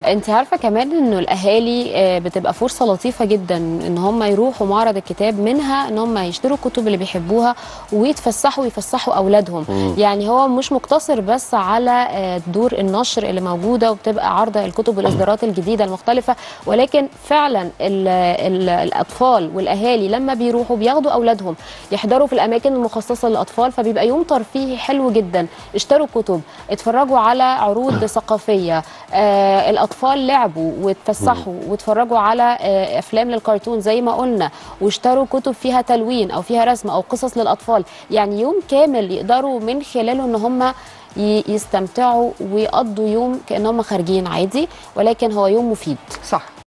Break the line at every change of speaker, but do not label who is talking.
انت عارفه كمان انه الاهالي آه، بتبقى فرصه لطيفه جدا ان هم يروحوا معرض الكتاب منها ان هم يشتروا الكتب اللي بيحبوها ويتفسحوا ويفسحوا اولادهم يعني هو مش مقتصر بس على آه، دور النشر اللي موجوده وبتبقى عرض الكتب والاصدارات الجديده المختلفه ولكن فعلا ال ال الاطفال والاهالي لما بيروحوا بياخدوا اولادهم يحضروا في الاماكن المخصصه للاطفال فبيبقى يوم ترفيهي حلو جدا اشتروا كتب اتفرجوا على عروض ثقافيه آه الاطفال لعبوا واتفسحوا واتفرجوا على آه افلام للكرتون زي ما قلنا واشتروا كتب فيها تلوين او فيها رسم او قصص للاطفال يعني يوم كامل يقدروا من خلاله ان هم ي- يستمتعوا ويقضوا يوم كانهم خارجين عادي ولكن هو يوم مفيد
صح